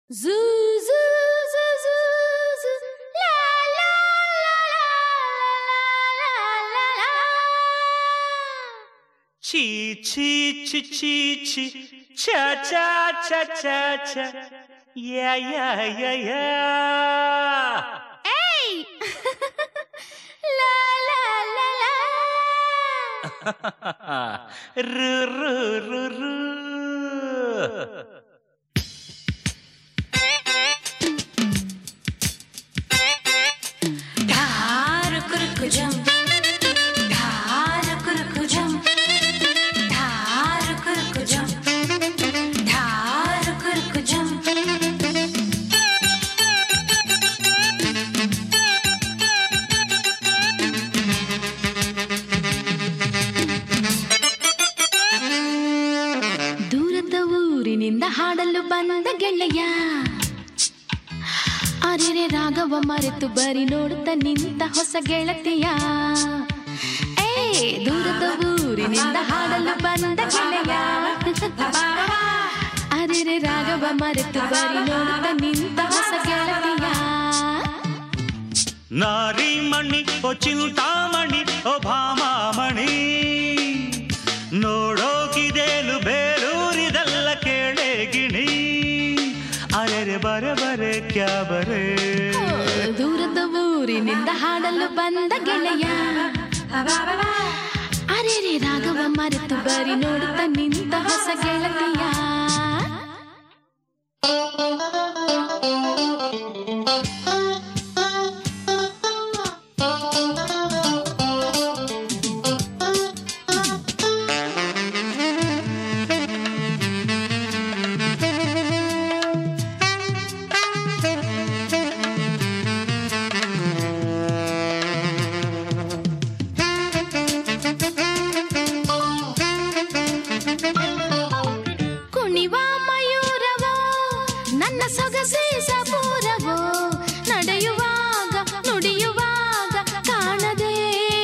Zoo, zoo, zoo, zoo, zoo. La, la, la, la, la, la, la, la. ಛೀ ಛೀ ಛಿ ಛೀ ಛಿ ಛ ಛ ಛ ಛ ಛ ಯ ಯ ಯ ಯ Hey! la, la, la, la. ರು ರು ರು ರು ಧಾರ ಕುರುಕು ಜಂ ಧಾರ ಕುರುಕು ಜಂ ಧಾರ ಕುರುಕು ಜಂ ಧಾರ ಕುರುಕು ಜಂ ದೂರದ ಊರಿನಿಂದ ಹಾಡಲು ಬಂದ ಗೆಳೆಯ ಅರೆರೆ ರಾಗವ ಮರೆತು ಬರಿ ನೋಡುತ್ತ ನಿಂತ ಹೊಸ ಗೆಳತಿಯ ಏ ದೂರದ ಊರಿನಿಂದ ಹಾಡಲು ಬಂದ ಗೆಳೆಯ ಅರೆರೆ ರಾಗವ ಮರೆತು ಬರಿ ನೋಡುತ್ತ ನಿಂತ ಹೊಸ ಗೆಳತಿಯ ನಾರಿ ಮಣಿ ಓ ಚಿಂತಾಮಣಿ ಓ ಭಾಮಾಮಣಿ ನೋಡೋಕಿದೇನು ಬೇರೂರಿದಲ್ಲ ಕೇಳೆ ಗಿಣಿ ಅರೆರೆ ಬರೆ ಬರೆ ಕ್ಯಾ ಬರೆ ಓ, ದೂರದ ಊರಿನಿಂದ ಹಾಡಲು ಬಂದ ಗೆಳೆಯ ಅರೆರೆ ರಾಗವ ಮರೆತು ಬರಿ ನೋಡುತ್ತ ನಿಂತ ಹೊಸ ಗೆಳತಿಯ ಕುಣಿವ ಮಯೂರವೋ ನನ್ನ ಸೊಗಸೆ ಸಪೂರವೋ ನಡೆಯುವಾಗ ನುಡಿಯುವಾಗ ಕಾಣದೆ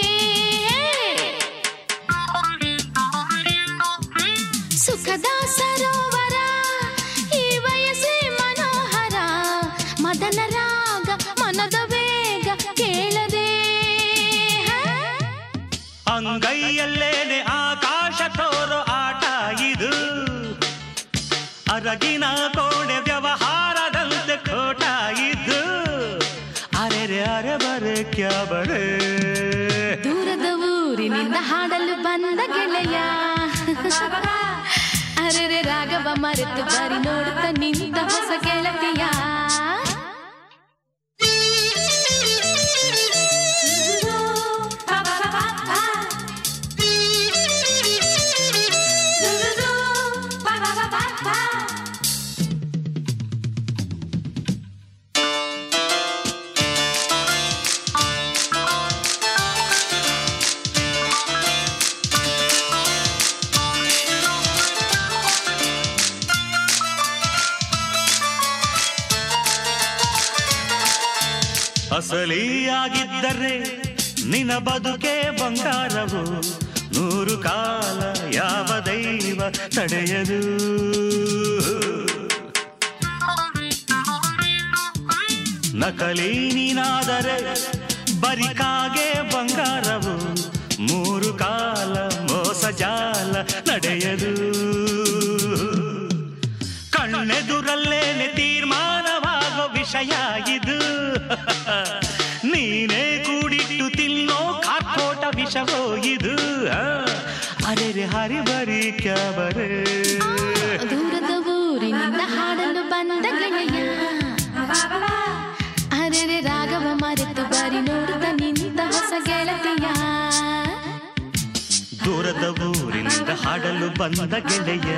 ಸುಖದ ಸರೋವರ ಈ ವಯಸ್ಸೇ ಮನೋಹರ ಮದನ ರಾಗ ಮನದ ವೇಗ ಕೇಳದೆ ಅಂಗೈಯಲ್ಲೇನೆ ಆಕಾಶ ತೋರೋ ಆಟ ಇದು ಅರಗಿನ ಕೋಣೆ ವ್ಯವಹಾರದಂತೆ ಖೋಟ ಇದು ಅರೆರೆ ಅರೆ ಬರೆ ಕ್ಯಾ ಬರೆ ದೂರದ ಊರಿನಿಂದ ಹಾಡಲು ಬಂದ ಗೆಳೆಯ ಅರೆರೆ ರಾಗವ ಮರೆತು ಬರಿ ನೋಡುತ್ತ ನಿಂತ ಹೊಸ ಗೆಳತಿಯ ಅಸಲಿಯಾಗಿದ್ದರೆ ನಿನ ಬದುಕೆ ಬಂಗಾರವು ನೂರು ಕಾಲ ಯಾವ ದೈವ ತಡೆಯದು ನಕಲಿ ನೀನಾದರೆ ಬರಿಕಾಗೆ ಬಂಗಾರವು ಮೂರು ಕಾಲ ಮೋಸ ಜಾಲ ನಡೆಯದು ಕಣ್ಣೆದುರಲ್ಲೇನೆ ತೀರ್ಮಾನವಾಗೋ ವಿಷಯ ಇದು ನೀನೇ ಕೂಡಿಟ್ಟು ತಿನ್ನೋ ಕಾಕೋಟ ವಿಷವೋ ಇದು ಆ, ಅರೆರೆ ಹರಿಬರಿ ಕ್ಯಾಬರೆ ದೂರದ ಊರಿನಿಂದ ಹಾಡಲು ಬಂದ ಗೆಳೆಯ ಅರೆರೆ ರಾಗವ ಮರೆತು ಬರಿ ನೋಡುತ್ತ ನಿಂತ ಹೊಸ ಗೆಳತಿಯ ದೂರದ ಊರಿನಿಂದ ಹಾಡಲು ಬಂದ ಗೆಳೆಯ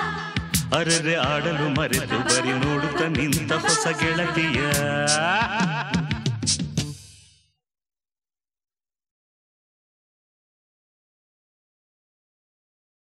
ಅರರೆ ಆಡಲು ಮರೆತು ಬರಿ ನೋಡುತ್ತ ನಿಂತ ಹೊಸ ಗೆಳತಿಯ